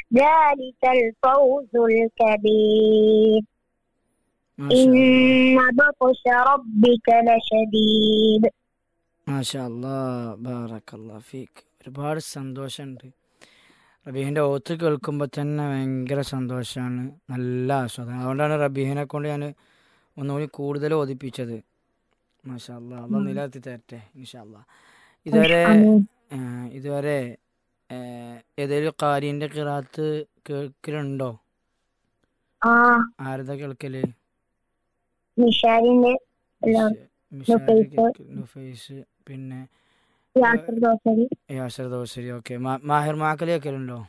ذلك الفوز الكبير മാഷാ അല്ലാ. إن بطش ربك لشديد മാഷാ അല്ലാ ബാറക്കല്ലാ ഫീക്ക് ഒരുപാട് സന്തോഷമുണ്ട് റബീഹിൻ്റെ ഓത്ത് കേൾക്കുമ്പോൾ തന്നെ ഭയങ്കര സന്തോഷമാണ് നല്ല ആസ്വാദനം അതുകൊണ്ടാണ് റബീഹിനെ കൊണ്ട് ഞാൻ ഒന്നുകൂടി കൂടുതൽ ഓദിപ്പിച്ചത് മാഷാ അല്ലാ അല്ല നിലനിർത്തി തരട്ടെ ഇൻഷാ അല്ലാ ഇതുവരെ آمين. ആ, ഇതുവരെ ആ, ഏതെങ്കിലും കാരിൻ്റെ കിറാത്ത് കേൾക്കലുണ്ടോ آه ആരതാ കേൾക്കല് നിഷാരിന്റെ എല്ലാം മിഷ- മിഷാരി നുഫൈസ്. കേൾക്കൽ- നുഫൈസ് പിന്നെ യാസർ ദോസരി യാസർ ദോസരി ഓക്കെ മാഹിർ മാക്കല് കേൾക്കലുണ്ടോ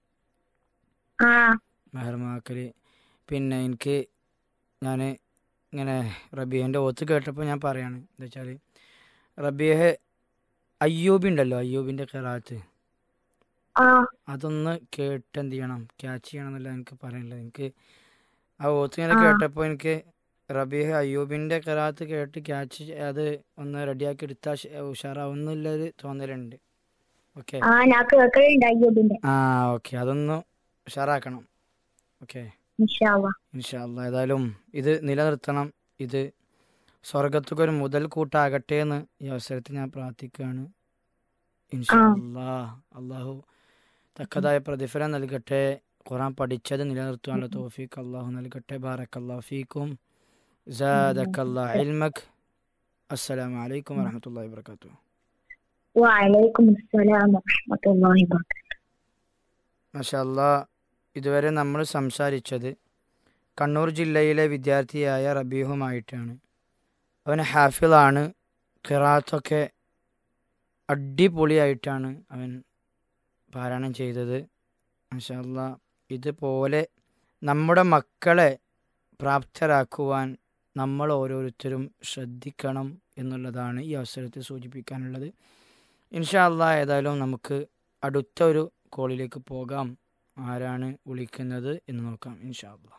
ആ മെഹർ മാക്കല് പിന്നെ എനിക്ക് ഞാൻ ഇങ്ങനെ റബീഹിൻ്റെ ഓത്ത് കേട്ടപ്പോൾ ഞാൻ പറയാണ് എന്താ വെച്ചാൽ റബീഹ് അയ്യൂബി ഉണ്ടല്ലോ അയ്യൂബിൻ്റെ ഖിറാത്ത് ആ അതൊന്ന് കേട്ട് എന്ത് ചെയ്യണം ക്യാച്ച് ചെയ്യണം എന്നല്ല എനിക്ക് പറയാനുള്ളത് എനിക്ക് ആ ഓത്ത് ഇങ്ങനെ ആ. കേട്ടപ്പോൾ എനിക്ക് റബീഹ് അയ്യൂബിൻ്റെ ഖിറാത്ത് കേട്ട് ക്യാച്ച് അത് ഒന്ന് റെഡിയാക്കി എടുത്താൽ ശ- ഉഷാറാവുന്നില്ലൊരു തോന്നലുണ്ട് ഓക്കെ ആ ഞാൻ കേൾക്കലുണ്ട് അയ്യൂബിന്റെ ആ ഓക്കെ അതൊന്ന് ഉഷാറാക്കണം ഓക്കെ ഇൻഷാല്ലാ ഇൻഷാല്ല ഏതായാലും ഇത് നിലനിർത്തണം ഇത് സ്വർഗത്തുക്ക് ഒരു മുതൽ കൂട്ടാകട്ടെ എന്ന് ഈ അവസരത്തിൽ ഞാൻ പ്രാർത്ഥിക്കുകയാണ് ഇൻഷാല്ലാ അള്ളാഹു തക്കതായ പ്രതിഫലം നൽകട്ടെ ഖുറാൻ പഠിച്ചത് നിലനിർത്താനുള്ള തോഫീക്ക് അള്ളാഹു നൽകട്ടെ ബാറക്കല്ലാ ഫീക്കും സാദക്കല്ലാ ഇൽമക് അസ്സലാമു അലൈക്കും വറഹമത്തല്ലാഹി വബർക്കാത്തു വലൈക്കും അസ്സലാം വറഹ്മത്തുള്ളാഹി വബറകാതുഹു മഷാല്ലാ ഇതുവരെ നമ്മൾ സംസാരിച്ചത് കണ്ണൂർ ജില്ലയിലെ വിദ്യാർത്ഥിയായ റബീഹുമായിട്ടാണ് അവൻ ഹാഫിളാണ് ഖിറാത്തൊക്കെ അടിപൊളിയായിട്ടാണ് അവൻ പാരായണം ചെയ്തത് മഷാല്ല ഇതുപോലെ നമ്മുടെ മക്കളെ പ്രാപ്തരാക്കുവാൻ നമ്മൾ ഓരോരുത്തരും ശ്രദ്ധിക്കണം എന്നുള്ളതാണ് ഈ അവസരത്തിൽ സൂചിപ്പിക്കാനുള്ളത് ഇൻഷാ അല്ലാ ഏതായാലും നമുക്ക് അടുത്ത ഒരു കോളിലേക്ക് പോകാം ആരാണ് വിളിക്കുന്നത് എന്ന് നോക്കാം ഇൻഷാ അല്ലാ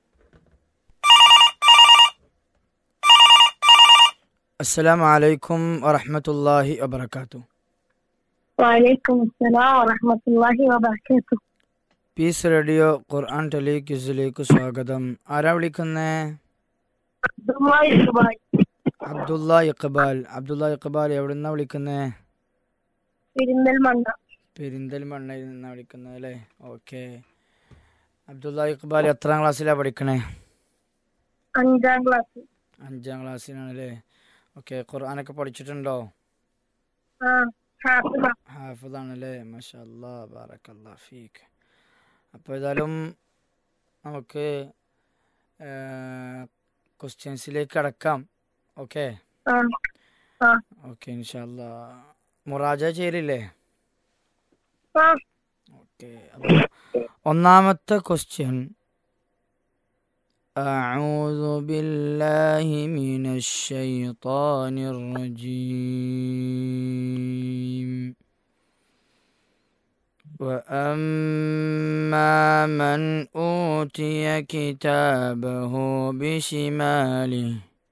അസ്സലാമു അലൈക്കും വറഹ്മത്തുള്ളാഹി വബറകാതുഹു വലൈക്കും അസ്സലാം വറഹ്മത്തുള്ളാഹി വബറകാതുഹു പീസ് റേഡിയോ ഖുർആൻ ടെലിക്യൂസിലേക്ക് സ്വാഗതം ആരാ വിളിക്കുന്നേ അബ്ദുല്ലാഹി സുബായ് അബ്ദുള്ള ഇഖ്ബാൽ അബ്ദുള്ള ഇഖ്ബാൽ എവിടുന്നാ വിളിക്കുന്നേ പെരിന്തൽമണ്ണ പെരിന്തൽമണ്ണയിൽ നിന്നാണ് വിളിക്കുന്നത് അല്ലേ ഓക്കെ അബ്ദുള്ള ഇഖ്ബാൽ എത്രാം ക്ലാസ്സിലാണ് പഠിക്കണേ അഞ്ചാം ക്ലാസ് അഞ്ചാം ക്ലാസ്സിലാണ് അല്ലേ ഓക്കെ ഖുർആനൊക്കെ പഠിച്ചിട്ടുണ്ടോ ആ ഹാഫിള ഹാഫിദാണല്ലേ മാഷാ അല്ലാ ബാറക്കല്ലാ ഫീക്ക് അപ്പോൾ ഏതായാലും നമുക്ക് ക്വസ്റ്റ്യൻസിലേക്ക് കടക്കാം ഓക്കെ ആ ആ ഓക്കെ ഇൻഷാല്ല മുറാജ ചെയ്യലില്ലേ ആ ഓക്കെ അപ്പോൾ ഒന്നാമത്തെ ക്വസ്റ്റ്യൻ أعوذ بالله من الشيطان الرجيم وأما من أوتي كتابه بشماله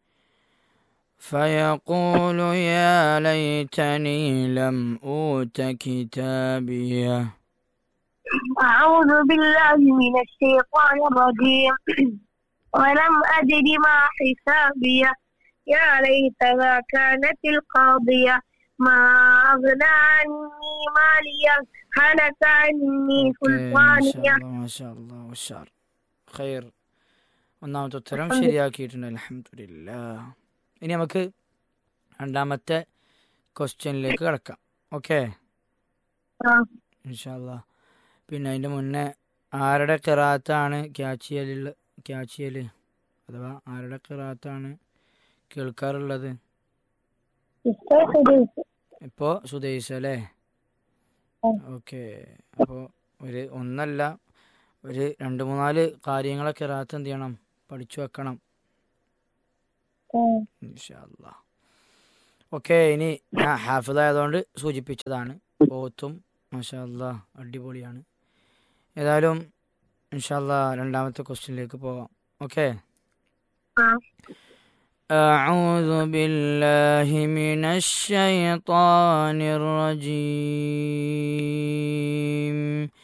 فيقول يا ليتني لم أوت كتابيه أعوذ بالله من الشيطان الرجيم ولم أدر ما حسابيه يا ليتها كانت القاضية ما أغنى عني ماليا هلك عني سلطانية മാഷാ ഉഷാർ ഖൈർ ഒന്നാമത്തെ ഉത്തരം ശരിയാക്കിയിട്ടുണ്ട് അലഹമില്ല ഇനി നമുക്ക് രണ്ടാമത്തെ ക്വസ്റ്റ്യനിലേക്ക് കിടക്കാം ഓക്കെ آه. ഇൻഷാല്ല പിന്നെ അതിൻ്റെ മുന്നേ ആരുടെ കിറാത്താണ് ക്യാച്ച് ചെയ്യലുള്ള ക്യാച്ച് ചെയ്യൽ അഥവാ ആരുടെ കിറാത്താണ് കേൾക്കാറുള്ളത് استيقظ ഇപ്പോൾ സുദേശ് അല്ലേ ഉം. ഓക്കെ അപ്പോൾ ഒരു ഒന്നല്ല ഒരു രണ്ട് മൂന്നാല് കാര്യങ്ങളൊക്കെ കിറാത്ത് എന്ത് ചെയ്യണം പഠിച്ചു വെക്കണം آه. ഇൻഷാല്ല ഓക്കെ ഇനി ഞാൻ ഹാഫിദ് ആയതുകൊണ്ട് സൂചിപ്പിച്ചതാണ് ഓത്തും മാഷാ അല്ലാ അടിപൊളിയാണ് ഏതായാലും ഇൻഷാല്ല രണ്ടാമത്തെ ക്വസ്റ്റ്യനിലേക്ക് പോവാം ഓക്കെ آه. أعوذ بالله من الشيطان الرجيم